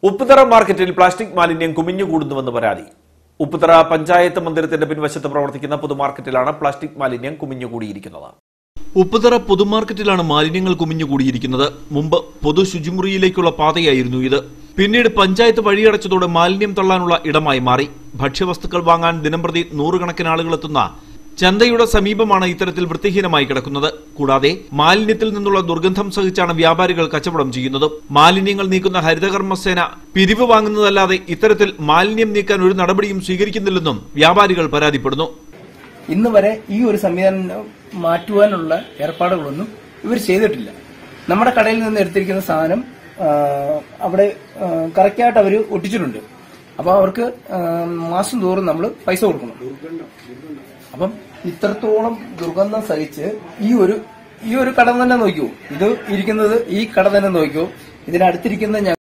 ഉപ്പുതറ മാർക്കറ്റിൽ പ്ലാസ്റ്റിക് മാലിന്യം കുമിഞ്ഞുകൂടുന്നുവെന്ന് പരാതി ഉപ്പുതറ പഞ്ചായത്ത് മന്ദിരത്തിന്റെ പിൻവശത്ത് പ്രവർത്തിക്കുന്ന പൊതുമാർക്കറ്റിലാണ് പ്ലാസ്റ്റിക് മാലിന്യം കുമിഞ്ഞുകൂടിയിരിക്കുന്നത് ഉപ്പുതറ പൊതുമാർക്കറ്റിലാണ് മാലിന്യങ്ങൾ കുമിഞ്ഞുകൂടിയിരിക്കുന്നത് മുമ്പ് പൊതു ശുചിമുറിയിലേക്കുള്ള പാതയായിരുന്നു ഇത് പിന്നീട് പഞ്ചായത്ത് വഴിയടച്ചതോടെ മാലിന്യം തള്ളാനുള്ള ഇടമായി മാറി ഭക്ഷ്യവസ്തുക്കൾ വാങ്ങാൻ ദിനംപ്രതി നൂറുകണക്കിന് ആളുകൾ എത്തുന്ന ചന്തയുടെ സമീപമാണ് ഇത്തരത്തിൽ വൃത്തിഹീനമായി കിടക്കുന്നത് കൂടാതെ മാലിന്യത്തിൽ നിന്നുള്ള ദുർഗന്ധം സഹിച്ചാണ് വ്യാപാരികൾ കച്ചവടം ചെയ്യുന്നത് മാലിന്യങ്ങൾ നീക്കുന്ന ഹരിതകർമ്മസേന പിരിവ് വാങ്ങുന്നതല്ലാതെ ഇത്തരത്തിൽ മാലിന്യം നീക്കാൻ ഒരു നടപടിയും സ്വീകരിക്കുന്നില്ലെന്നും വ്യാപാരികൾ പരാതിപ്പെടുന്നു ഇന്ന് വരെ ഈ ഒരു സംവിധാനം മാറ്റുവാനുള്ള ഏർപ്പാടുകളൊന്നും ഇവർ ചെയ്തിട്ടില്ല നമ്മുടെ കടയിൽ നിന്ന് എടുത്തിരിക്കുന്ന സാധനം ആ, അവിടെ കറക്റ്റായിട്ട് അവർ ഒട്ടിച്ചിട്ടുണ്ട് അപ്പൊ അവർക്ക് ആ, മാസം തോറും നമ്മൾ പൈസ കൊടുക്കണം അപ്പം ഇത്രത്തോളം ദുർഗന്ധം സഹിച്ച് ഈ ഒരു ഈ ഒരു കട തന്നെ നോക്കൂ ഇത് ഇരിക്കുന്നത് ഈ കട തന്നെ നോക്കൂ ഇതിനടുത്തിരിക്കുന്ന